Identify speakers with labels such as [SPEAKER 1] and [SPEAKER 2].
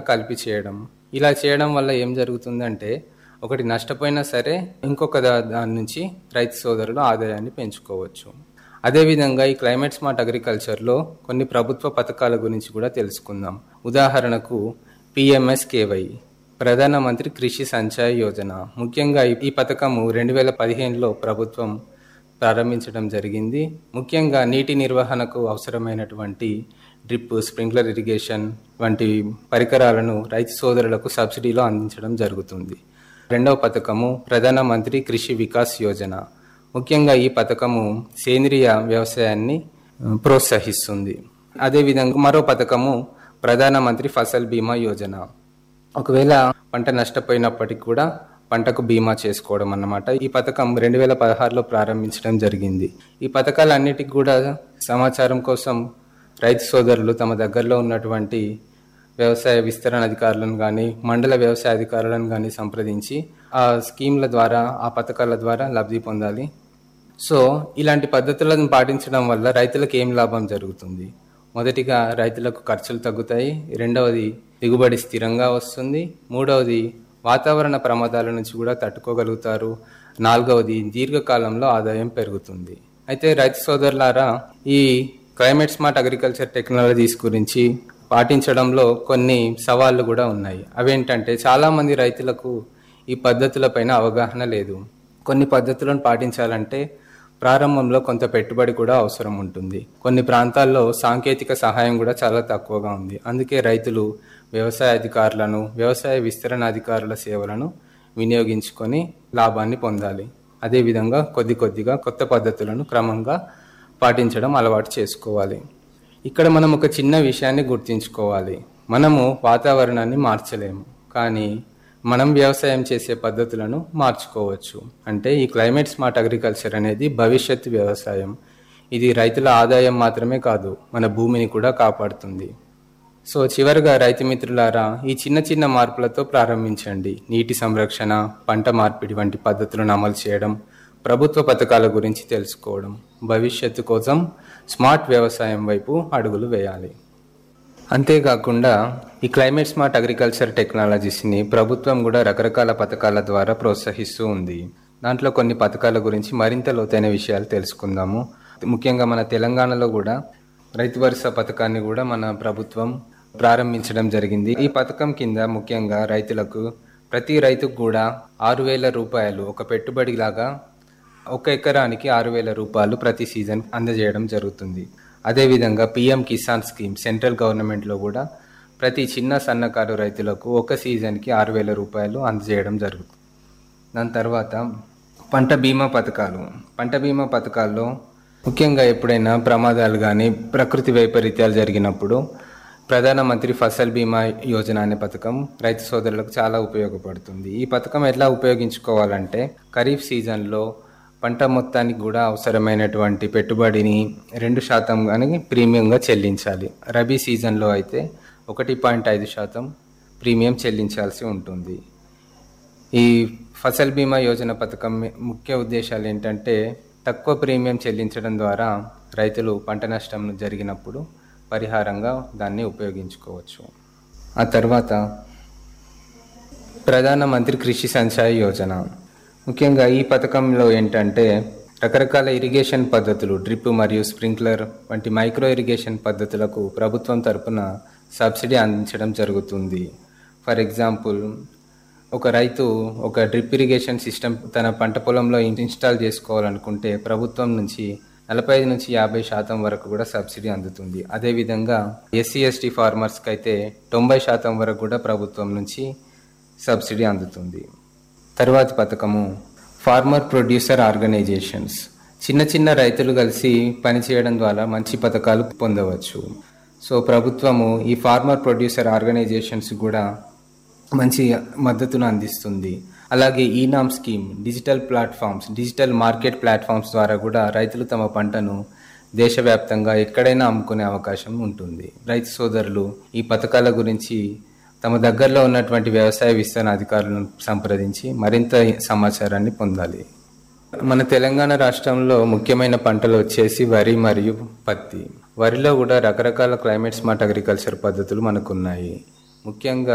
[SPEAKER 1] కలిపి చేయడం ఇలా చేయడం వల్ల ఏం జరుగుతుందంటే ఒకటి నష్టపోయినా సరే ఇంకొక దా- దాని నుంచి రైతు సోదరులు ఆదాయాన్ని పెంచుకోవచ్చు అదేవిధంగా ఈ క్లైమేట్ స్మార్ట్ అగ్రికల్చర్లో కొన్ని ప్రభుత్వ పథకాల గురించి కూడా తెలుసుకుందాం ఉదాహరణకు పిఎంఎస్కేవై ప్రధానమంత్రి కృషి సంచయ్ యోజన ముఖ్యంగా ఈ- ఈ పథకము రెండు వేల పదిహేనులో ప్రభుత్వం ప్రారంభించడం జరిగింది ముఖ్యంగా నీటి నిర్వహణకు అవసరమైనటువంటి డ్రిప్ స్ప్రింక్లర్ ఇరిగేషన్ వంటి పరికరాలను రైతు సోదరులకు సబ్సిడీలో అందించడం జరుగుతుంది రెండవ పథకము ప్రధానమంత్రి కృషి వికాస్ యోజన ముఖ్యంగా ఈ పథకము సేంద్రియ వ్యవసాయాన్ని ఆ, ప్రోత్సహిస్తుంది అదేవిధంగా మరో పథకము ప్రధానమంత్రి ఫసల్ బీమా యోజన ఒకవేళ పంట నష్టపోయినప్పటికీ కూడా పంటకు బీమా చేసుకోవడం అన్నమాట ఈ పథకం రెండు వేల పదహారులో ప్రారంభించడం జరిగింది ఈ పథకాలన్నిటికి కూడా సమాచారం కోసం రైతు సోదరులు తమ దగ్గరలో ఉన్నటువంటి వ్యవసాయ విస్తరణ అధికారులను కానీ మండల వ్యవసాయ అధికారులను కానీ సంప్రదించి ఆ స్కీమ్ల ద్వారా ఆ పథకాల ద్వారా లబ్ధి పొందాలి సో ఇలాంటి పద్ధతులను పాటించడం వల్ల రైతులకు ఏం లాభం జరుగుతుంది మొదటిగా రైతులకు ఖర్చులు తగ్గుతాయి రెండవది దిగుబడి స్థిరంగా వస్తుంది మూడవది వాతావరణ ప్రమాదాల నుంచి కూడా తట్టుకోగలుగుతారు నాలుగవది దీర్ఘకాలంలో ఆదాయం పెరుగుతుంది అయితే రైతు సోదరులారా ఈ క్లైమేట్ స్మార్ట్ అగ్రికల్చర్ టెక్నాలజీస్ గురించి పాటించడంలో కొన్ని సవాళ్లు కూడా ఉన్నాయి అవేంటంటే చాలామంది రైతులకు ఈ పద్ధతులపైన అవగాహన లేదు కొన్ని పద్ధతులను పాటించాలంటే ప్రారంభంలో కొంత పెట్టుబడి కూడా అవసరం ఉంటుంది కొన్ని ప్రాంతాల్లో సాంకేతిక సహాయం కూడా చాలా తక్కువగా ఉంది అందుకే రైతులు వ్యవసాయ అధికారులను వ్యవసాయ విస్తరణ అధికారుల సేవలను వినియోగించుకొని లాభాన్ని పొందాలి అదేవిధంగా కొద్ది కొద్దిగా కొత్త పద్ధతులను క్రమంగా పాటించడం అలవాటు చేసుకోవాలి ఇక్కడ మనం ఒక చిన్న విషయాన్ని గుర్తుంచుకోవాలి మనము వాతావరణాన్ని మార్చలేము కానీ మనం వ్యవసాయం చేసే పద్ధతులను మార్చుకోవచ్చు అంటే ఈ క్లైమేట్ స్మార్ట్ అగ్రికల్చర్ అనేది భవిష్యత్తు వ్యవసాయం ఇది రైతుల ఆదాయం మాత్రమే కాదు మన భూమిని కూడా కాపాడుతుంది సో చివరిగా రైతు మిత్రులారా ఈ చిన్న చిన్న మార్పులతో ప్రారంభించండి నీటి సంరక్షణ పంట మార్పిడి వంటి పద్ధతులను అమలు చేయడం ప్రభుత్వ పథకాల గురించి తెలుసుకోవడం భవిష్యత్తు కోసం స్మార్ట్ వ్యవసాయం వైపు అడుగులు వేయాలి అంతేకాకుండా ఈ క్లైమేట్ స్మార్ట్ అగ్రికల్చర్ టెక్నాలజీస్ని ప్రభుత్వం కూడా రకరకాల పథకాల ద్వారా ప్రోత్సహిస్తూ ఉంది దాంట్లో కొన్ని పథకాల గురించి మరింత లోతైన విషయాలు తెలుసుకుందాము ముఖ్యంగా మన తెలంగాణలో కూడా రైతు భరోసా పథకాన్ని కూడా మన ప్రభుత్వం ప్రారంభించడం జరిగింది ఈ పథకం కింద ముఖ్యంగా రైతులకు ప్రతి రైతుకు కూడా ఆరు వేల రూపాయలు ఒక పెట్టుబడి లాగా ఒక ఎకరానికి ఆరు వేల రూపాయలు ప్రతి సీజన్ అందజేయడం జరుగుతుంది అదేవిధంగా పిఎం కిసాన్ స్కీమ్ సెంట్రల్ గవర్నమెంట్లో కూడా ప్రతి చిన్న సన్నకారు రైతులకు ఒక సీజన్కి ఆరు వేల రూపాయలు అందజేయడం జరుగుతుంది దాని తర్వాత పంట బీమా పథకాలు పంట బీమా పథకాల్లో ముఖ్యంగా ఎప్పుడైనా ప్రమాదాలు కానీ ప్రకృతి వైపరీత్యాలు జరిగినప్పుడు ప్రధానమంత్రి ఫసల్ బీమా యోజన అనే పథకం రైతు సోదరులకు చాలా ఉపయోగపడుతుంది ఈ పథకం ఎట్లా ఉపయోగించుకోవాలంటే ఖరీఫ్ సీజన్లో పంట మొత్తానికి కూడా అవసరమైనటువంటి పెట్టుబడిని రెండు శాతం కానీ ప్రీమియంగా చెల్లించాలి రబీ సీజన్లో అయితే ఒకటి పాయింట్ ఐదు శాతం ప్రీమియం చెల్లించాల్సి ఉంటుంది ఈ ఫసల్ బీమా యోజన పథకం ముఖ్య ఉద్దేశాలు ఏంటంటే తక్కువ ప్రీమియం చెల్లించడం ద్వారా రైతులు పంట నష్టం జరిగినప్పుడు పరిహారంగా దాన్ని ఉపయోగించుకోవచ్చు ఆ తర్వాత ప్రధానమంత్రి కృషి సంచాయ్ యోజన ముఖ్యంగా ఈ పథకంలో ఏంటంటే రకరకాల ఇరిగేషన్ పద్ధతులు డ్రిప్ మరియు స్ప్రింక్లర్ వంటి మైక్రో ఇరిగేషన్ పద్ధతులకు ప్రభుత్వం తరపున సబ్సిడీ అందించడం జరుగుతుంది ఫర్ ఎగ్జాంపుల్ ఒక రైతు ఒక డ్రిప్ ఇరిగేషన్ సిస్టమ్ తన పంట పొలంలో ఇన్స్టాల్ చేసుకోవాలనుకుంటే ప్రభుత్వం నుంచి నలభై ఐదు నుంచి యాభై శాతం వరకు కూడా సబ్సిడీ అందుతుంది అదేవిధంగా ఎస్సీ ఎస్టీ ఫార్మర్స్కి అయితే తొంభై శాతం వరకు కూడా ప్రభుత్వం నుంచి సబ్సిడీ అందుతుంది తర్వాతి పథకము ఫార్మర్ ప్రొడ్యూసర్ ఆర్గనైజేషన్స్ చిన్న చిన్న రైతులు కలిసి పనిచేయడం ద్వారా మంచి పథకాలు పొందవచ్చు సో ప్రభుత్వము ఈ ఫార్మర్ ప్రొడ్యూసర్ ఆర్గనైజేషన్స్ కూడా మంచి మద్దతును అందిస్తుంది అలాగే eNAM scheme digital platforms digital market platforms ద్వారా కూడా రైతులు తమ పంటను దేశవ్యాప్తంగా ఎక్కడైనా అమ్ముకునే అవకాశం ఉంటుంది రైతు సోదరులు ఈ పథకాల గురించి తమ దగ్గరలో ఉన్నటువంటి వ్యవసాయ విస్తరణ అధికారులను సంప్రదించి మరింత సమాచారాన్ని పొందాలి మన తెలంగాణ రాష్ట్రంలో ముఖ్యమైన పంటలు వచ్చేసి వరి మరియు పత్తి వరిలో కూడా రకరకాల క్లైమేట్ స్మార్ట్ అగ్రికల్చర్ పద్ధతులు మనకున్నాయి ముఖ్యంగా